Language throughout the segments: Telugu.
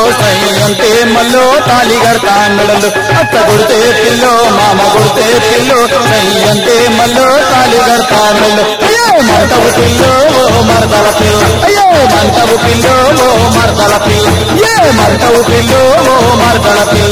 సై అంటే మల్లో తాళి కడతాండలు అత్త కొడితే పిల్లో మామ కొడితే పిల్లో సై అంటే మల్లో తాళి కడతాండలు అయ్యో మంటవు పిల్లో ఓ మరదల పిల్ల అయ్యో మంటవు పిల్లో ఓ మరదల పిల్ల ఏ మంటవు పిల్లో ఓ మరదల పిల్ల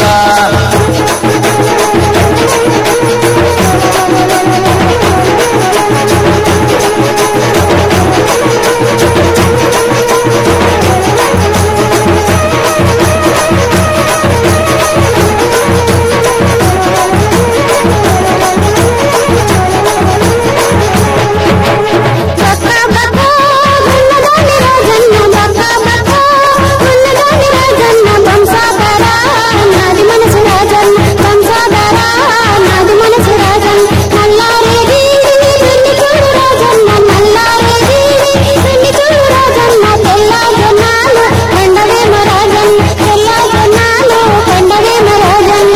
బక్క బక్క ఉన్నదాని రాజన్న బక్క బక్క ఉన్నదాని రాజన్న వంశాధర నాది మనసు రాజన్న వంశాధర నాది మనసు రాజన్న నల్లారేది వెన్ని చూడు రాజన్న నల్లారేది వెన్ని చూడు రాజన్న తెల్ల జొన్నాలు పండవేమ రాజన్న తెల్ల జొన్నాలు పండవేమ రాజన్న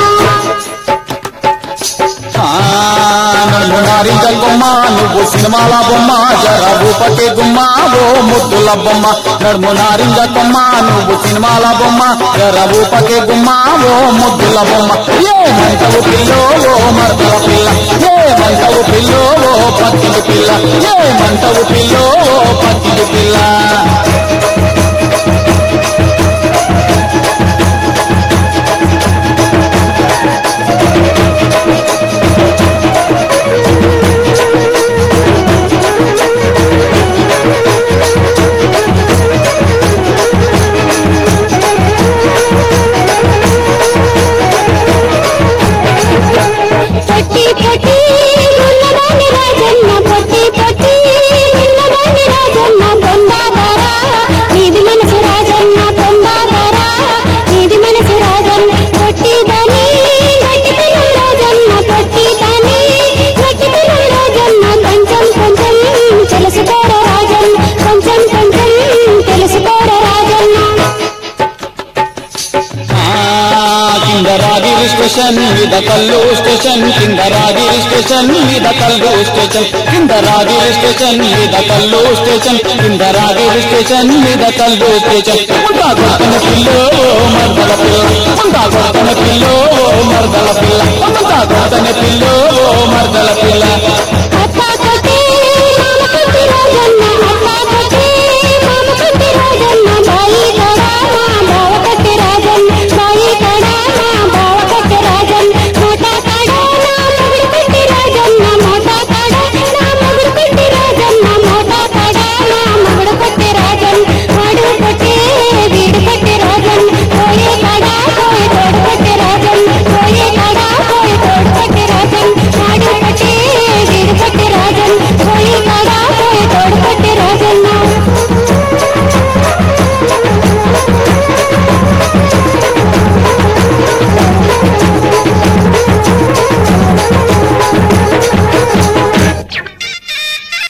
నన్ను నారింజ గుమ్మ నువ్వు సినిమాల బొమ్మ జర భూపతి గుమ్మ ఓ ముద్దుల బొమ్మ నడుము నారింజ కొమ్మ నువ్వు సినిమాల బొమ్మ జర భూపతి గుమ్మ ఓ ముద్దుల బొమ్మ ఏ మంటవు పిల్లో ఓ మరదల పిల్ల ఏ మంటవు పిల్లో ఓ పత్తిని పిల్ల ఏ మంటవు పిల్లో ఓ పత్తిని పిల్ల పొట్టి పొట్టి ఉన్నదాని రాజన్న పొట్టి పొట్టి ఉన్నదాని రాజన్న పొందాదర నీది మనసు రాజన్న పొందాదర నీది మనసు రాజన్న పొట్టి దాని గట్టి పిల్లల రాజన్న పొట్టి దాని గట్టి పిల్లల రాజన్న కొంచెం కొంచెం తెలుసుకోర రాజన్న కొంచెం కొంచెం తెలుసుకోర రాజన్న కింద రాగిరి స్టేషన్ మీద కల్లు స్టేషన్ కింద రాగిరి స్టేషన్ మీద కల్లు స్టేషన్ కింద రాగిరి స్టేషన్ మీద కల్లు స్టేషన్ కింద రాగిరి స్టేషన్ మీద కల్లు స్టేషన్ ఉంటా కొడుకున్న పిల్లో మర్దల పిల్ల ఉంటా కొడుకున్న పిల్లో మర్దల పిల్ల ఉంటా కొడుకున్న పిల్లో మర్దల పిల్ల